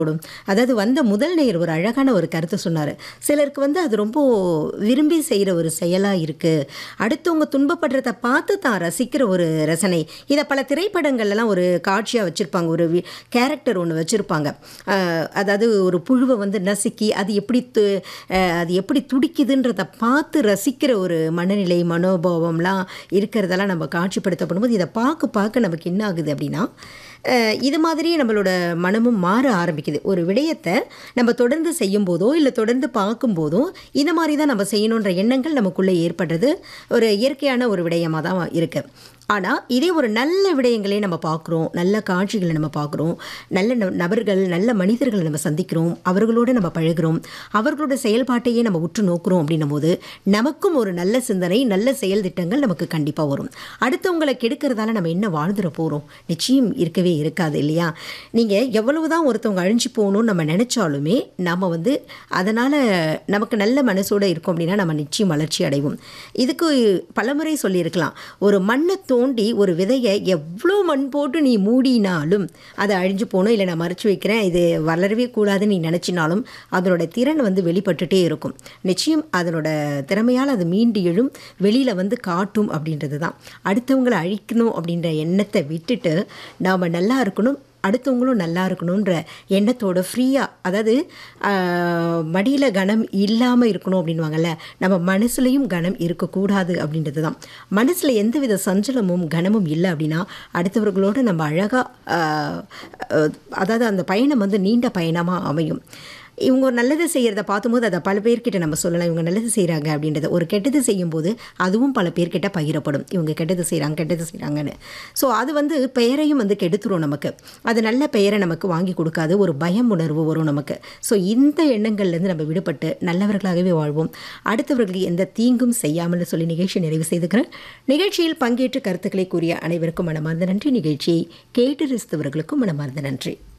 கூடும் அதாவது வந்த முதல் நேயர் ஒரு அழகான ஒரு கருத்தை சொன்னார் சிலருக்கு வந்து அது ரொம்ப விரும்பி செய்கிற ஒரு செயலாக இருக்குது அடுத்தவங்க துன்பப்படுறத பார்த்து தான் ரசிக்கிற ஒரு ரசனை இதை பல திரைப்படங்கள்லாம் ஒரு காட்சியாக வச்சுருப்பாங்க ஒரு கேரக்டர் ஒன்று வச்சுருப்பாங்க அதாவது ஒரு புழுவை வந்து நசுக்கி அது எப்படி து அஹ், அது எப்படி துடிக்குதுன்றதை பார்த்து ரசிக்கிற ஒரு மனநிலை மனோபாவம்லாம் இருக்கிறதெல்லாம் நம்ம காட்சிப்படுத்தப்படும்போது இதை பார்க்க பார்க்க நமக்கு என்ன ஆகுது அப்படின்னா அஹ், இது மாதிரியே நம்மளோட மனமும் மாற ஆரம்பிக்குது ஒரு விடயத்தை நம்ம தொடர்ந்து செய்யும் போதோ இல்லை தொடர்ந்து பார்க்கும்போதோ இந்த மாதிரி தான் நம்ம செய்யணுன்ற எண்ணங்கள் நமக்குள்ளே ஏற்படுறது ஒரு இயற்கையான ஒரு விடயமாக தான் இருக்குது ஆனால் இதே ஒரு நல்ல விடயங்களே நம்ம பார்க்குறோம் நல்ல காட்சிகளை நம்ம பார்க்குறோம் நல்ல ந- நபர்கள் நல்ல மனிதர்களை நம்ம சந்திக்கிறோம் அவர்களோடு நம்ம பழகுறோம் அவர்களோட செயல்பாட்டையே நம்ம உற்று நோக்குறோம் அப்படின்னும் போது நமக்கும் ஒரு நல்ல சிந்தனை நல்ல செயல் திட்டங்கள் நமக்கு கண்டிப்பாக வரும் அடுத்தவங்களை கெடுக்கிறதால நம்ம என்ன வாழ்ந்துட போகிறோம் நிச்சயம் இருக்கவே இருக்காது இல்லையா நீங்கள் எவ்வளவு தான் ஒருத்தவங்க அழிஞ்சு போகணும்னு நம்ம நினச்சாலுமே நம்ம வந்து அதனால் நமக்கு நல்ல மனசோட இருக்கோம் அப்படின்னா நம்ம நிச்சயம் வளர்ச்சி அடைவோம் இதுக்கு பலமுறை சொல்லியிருக்கலாம் ஒரு மண்ணை தோண்டி ஒரு விதையை எவ்வளோ மண் போட்டு நீ மூடினாலும் அதை அழிஞ்சு போகணும் இல்லை நான் மறைச்சு வைக்கிறேன் இது வளரவே கூடாதுன்னு நீ நினச்சினாலும் அதனோட திறன் வந்து வெளிப்பட்டுட்டே இருக்கும் நிச்சயம் அதனோட திறமையால் அது மீண்டு எழும் வெளியில் வந்து காட்டும் அப்படின்றது தான் அடுத்தவங்களை அழிக்கணும் அப்படின்ற எண்ணத்தை விட்டுட்டு நாம் நல்லா இருக்கணும் அடுத்தவங்களும் நல்லா இருக்கணுன்ற எண்ணத்தோட ஃப்ரீயாக அதாவது மடியில் கனம் இல்லாமல் இருக்கணும் அப்படின்வாங்கல்ல நம்ம மனசுலையும் கனம் இருக்கக்கூடாது அப்படின்றது தான் மனசில் எந்தவித சஞ்சலமும் கனமும் இல்லை அப்படின்னா அடுத்தவர்களோடு நம்ம அழகாக அதாவது அந்த பயணம் வந்து நீண்ட பயணமாக அமையும் இவங்க ஒரு நல்லது செய்கிறத பார்க்கும்போது அதை பல பேர்கிட்ட நம்ம சொல்லலாம் இவங்க நல்லது செய்கிறாங்க அப்படின்றத ஒரு கெட்டது செய்யும்போது அதுவும் பல பேர்கிட்ட பகிரப்படும் இவங்க கெட்டது செய்கிறாங்க கெட்டது செய்கிறாங்கன்னு ஸோ அது வந்து பெயரையும் வந்து கெடுத்துரும் நமக்கு அது நல்ல பெயரை நமக்கு வாங்கி கொடுக்காது ஒரு பயம் உணர்வு வரும் நமக்கு ஸோ இந்த எண்ணங்கள்லேருந்து நம்ம விடுபட்டு நல்லவர்களாகவே வாழ்வோம் அடுத்தவர்களுக்கு எந்த தீங்கும் செய்யாமல் சொல்லி நிகழ்ச்சி நிறைவு செய்துக்கிறேன் நிகழ்ச்சியில் பங்கேற்று கருத்துக்களை கூறிய அனைவருக்கும் மனமார்ந்த நன்றி நிகழ்ச்சியை கேட்டு ரசித்தவர்களுக்கும் மனமார்ந்த நன்றி